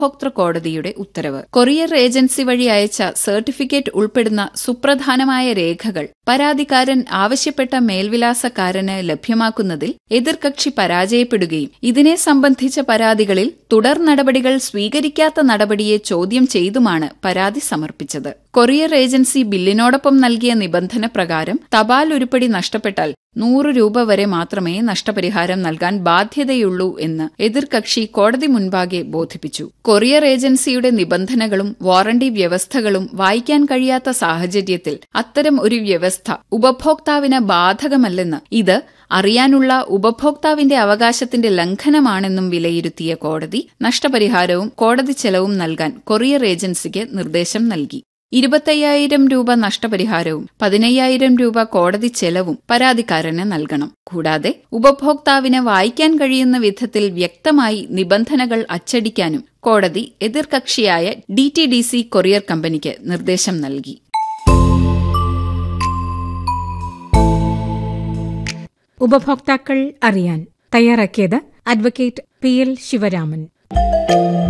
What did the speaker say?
ഉപഭോക്തൃ കോടതിയുടെ ഉത്തരവ് കൊറിയർ ഏജൻസി വഴി അയച്ച സർട്ടിഫിക്കറ്റ് ഉൾപ്പെടുന്ന സുപ്രധാനമായ രേഖകൾ പരാതിക്കാരൻ ആവശ്യപ്പെട്ട മേൽവിലാസക്കാരന് ലഭ്യമാക്കുന്നതിൽ എതിർകക്ഷി പരാജയപ്പെടുകയും ഇതിനെ സംബന്ധിച്ച പരാതികളിൽ തുടർ നടപടികൾ സ്വീകരിക്കാത്ത നടപടിയെ ചോദ്യം ചെയ്തുമാണ് പരാതി സമർപ്പിച്ചത് കൊറിയർ ഏജൻസി ബില്ലിനോടൊപ്പം നൽകിയ നിബന്ധന പ്രകാരം തപാൽ ഉരുപ്പടി നഷ്ടപ്പെട്ടാൽ നൂറ് രൂപ വരെ മാത്രമേ നഷ്ടപരിഹാരം നൽകാൻ ബാധ്യതയുള്ളൂ എന്ന് എതിർകക്ഷി കോടതി മുൻപാകെ ബോധിപ്പിച്ചു കൊറിയർ ഏജൻസിയുടെ നിബന്ധനകളും വാറണ്ടി വ്യവസ്ഥകളും വായിക്കാൻ കഴിയാത്ത സാഹചര്യത്തിൽ അത്തരം ഒരു വ്യവസ്ഥ ഉപഭോക്താവിന് ബാധകമല്ലെന്ന് ഇത് അറിയാനുള്ള ഉപഭോക്താവിന്റെ അവകാശത്തിന്റെ ലംഘനമാണെന്നും വിലയിരുത്തിയ കോടതി നഷ്ടപരിഹാരവും കോടതി ചെലവും നൽകാൻ കൊറിയർ ഏജൻസിക്ക് നിർദ്ദേശം നൽകി ഇരുപത്തയ്യായിരം രൂപ നഷ്ടപരിഹാരവും പതിനയ്യായിരം രൂപ കോടതി ചെലവും പരാതിക്കാരന് നൽകണം കൂടാതെ ഉപഭോക്താവിന് വായിക്കാൻ കഴിയുന്ന വിധത്തിൽ വ്യക്തമായി നിബന്ധനകൾ അച്ചടിക്കാനും കോടതി എതിർകക്ഷിയായ D T D C courier കമ്പനിക്ക് നിർദ്ദേശം നൽകി ഉപഭോക്താക്കൾ അറിയാൻ തയ്യാറാക്കിയത് അഡ്വക്കേറ്റ് പി എൽ ശിവരാമൻ